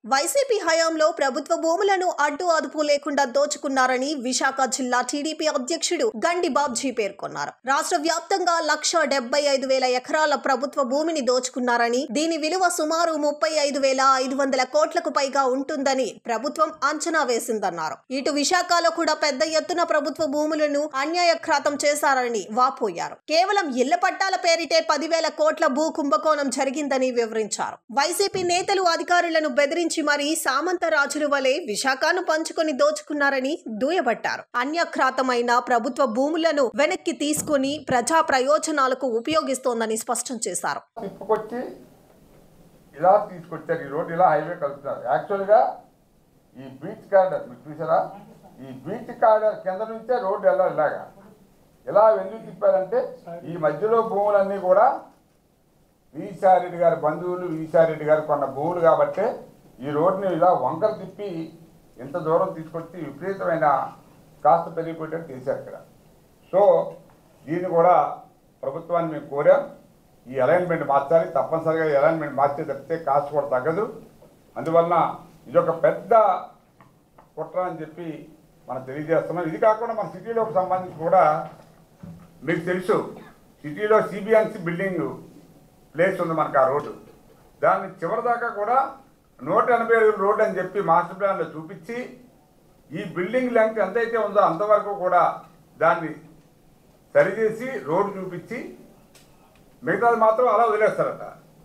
YCP హయాంలో ప్రభుత్వ భూములను అడ్డు అదుపు లేకుండా దోచుకున్నారని విశాఖ జిల్లా టీడీపీ అధ్యక్షుడు గండి బాబ్జీ పేర్కొన్నారు రాష్ట్ర వ్యాప్తంగా లక్ష డెబ్బై ఐదు వేల ఎకరాల ప్రభుత్వ భూమిని దోచుకున్నారని దీని విలువ సుమారు ముప్పై ఐదు వేల ఐదు వందల కోట్లకు పైగా ఉంటుందని ప్రభుత్వం అంచనా వేసిందన్నారు ఇటు విశాఖలో కూడా పెద్ద ఎత్తున ప్రభుత్వ భూములను అన్యాయక్రాతం చేశారని వాపోయారు కేవలం ఇళ్ల పట్టాల పేరిటే పదివేల కోట్ల భూ కుంభకోణం జరిగిందని వివరించారు వైసీపీ నేతలు అధికారులను బెదిరించి మరీ సామంత రాజుల వలె విశాఖను పంచుకొని దోచుకున్నారని దుయ్యబట్టారు అన్యక్రాతమైన ప్రభుత్వ భూములను వెనక్కి తీసుకుని ప్రజా ప్రయోజనాలకు ఉపయోగిస్తోందని స్పష్టం చేశారు తిప్పుకొచ్చి ఇలా తీసుకొచ్చారు ఈ రోడ్డు ఇలా హైవే కలుపుతున్నారు యాక్చువల్గా ఈ బీచ్ కారిడార్ మీరు చూసారా ఈ బీచ్ కారిడార్ కింద నుంచే రోడ్డు వెళ్ళాలి ఇలాగా ఇలా ఎందుకు తిప్పారంటే ఈ మధ్యలో భూములన్నీ కూడా వీసారెడ్డి గారి బంధువులు వీసారెడ్డి గారు కొన్న భూములు కాబట్టే ఈ రోడ్డుని ఇలా వంకర తిప్పి ఇంత దూరం తీసుకొచ్చి విపరీతమైన కాస్త పెరిగిపోయేటట్టు చేశారు ఇక్కడ సో దీన్ని కూడా ప్రభుత్వాన్ని మేము కోరాం ఈ అలైన్మెంట్ మార్చాలి తప్పనిసరిగా ఈ అలైన్మెంట్ మార్చే తప్పితే కాస్ట్ కూడా తగ్గదు అందువలన ఇది ఒక పెద్ద కుట్ర అని చెప్పి మనం తెలియజేస్తున్నాం ఇది కాకుండా మన సిటీలోకి సంబంధించి కూడా మీకు తెలుసు సిటీలో సిబిఎన్సి బిల్డింగ్ ప్లేస్ ఉంది మనకు ఆ రోడ్డు దాన్ని చివరి దాకా కూడా నూట ఎనభై అడుగుల రోడ్డు అని చెప్పి మాస్టర్ ప్లాన్లో చూపించి ఈ బిల్డింగ్ లెంగ్త్ ఎంతైతే ఉందో అంతవరకు కూడా దాన్ని సరిచేసి రోడ్డు చూపించి మిగతాది మాత్రం అలా వదిలేస్తారట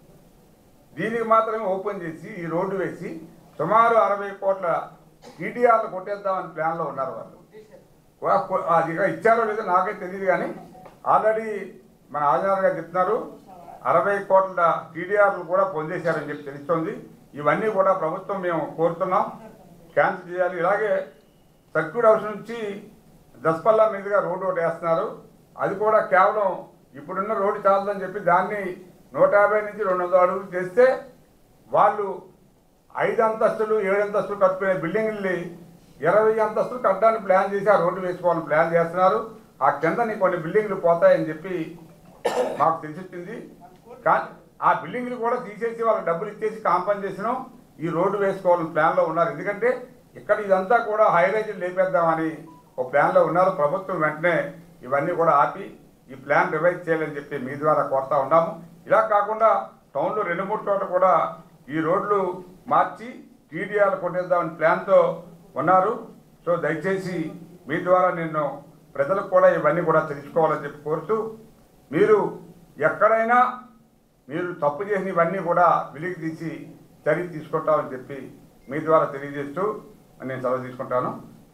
దీనికి మాత్రమే ఓపెన్ చేసి ఈ రోడ్డు వేసి సుమారు అరవై కోట్ల టీడీఆర్లు కొట్టేద్దామని ప్లాన్లో ఉన్నారు వాళ్ళు వా- కొ- అది ఇక ఇచ్చారో లేదో నాకైతే తెలియదు కానీ ఆల్రెడీ మన ఆంజనేయ గారు చెప్తున్నారు అరవై కోట్ల టీడీఆర్లు కూడా పొందేశారని చెప్పి తెలుస్తోంది ఇవన్నీ కూడా ప్రభుత్వం మేము కోరుతున్నాం క్యాన్సిల్ చేయాలి ఇలాగే సర్క్యూట్ హౌస్ నుంచి దసపల్లా మీదుగా రోడ్డు ఒకటి వేస్తున్నారు అది కూడా కేవలం ఇప్పుడున్న రోడ్డు చాలదని చెప్పి దాన్ని నూట యాభై నుంచి రెండు వందల అడుగులు చేస్తే వాళ్ళు ఐదు అంతస్తులు ఏడు అంతస్తులు కట్టుకునే బిల్డింగ్ని ఇరవై అంతస్తులు కట్టడానికి ప్లాన్ చేసి ఆ రోడ్డు వేసుకోవాలని ప్లాన్ చేస్తున్నారు ఆ కిందని కొన్ని బిల్డింగ్లు పోతాయని చెప్పి మాకు తెలిసొచ్చింది కానీ ఆ బిల్డింగ్లు కూడా తీసేసి వాళ్ళకి డబ్బులు ఇచ్చేసి కాంపన్సేషన్ ఈ రోడ్డు వేసుకోవాలని ప్లాన్లో ఉన్నారు ఎందుకంటే ఇక్కడ ఇదంతా కూడా హైరైజ్ లేపేద్దామని ఒక ప్లాన్లో ఉన్నారు ప్రభుత్వం వెంటనే ఇవన్నీ కూడా ఆపి ఈ ప్లాన్ రివైజ్ చేయాలని చెప్పి మీ ద్వారా కోరుతా ఉన్నాము ఇలా కాకుండా టౌన్లో రెండు మూడు చోట్ల కూడా ఈ రోడ్లు మార్చి టీడీఆర్ కొట్టేద్దామని ప్లాన్తో ఉన్నారు సో దయచేసి మీ ద్వారా నేను ప్రజలకు కూడా ఇవన్నీ కూడా తెలుసుకోవాలని చెప్పి కోరుతూ మీరు ఎక్కడైనా మీరు తప్పు చేసిన ఇవన్నీ కూడా వెలికి తీసి చర్య తీసుకుంటామని చెప్పి మీ ద్వారా తెలియజేస్తూ నేను సెలవు తీసుకుంటాను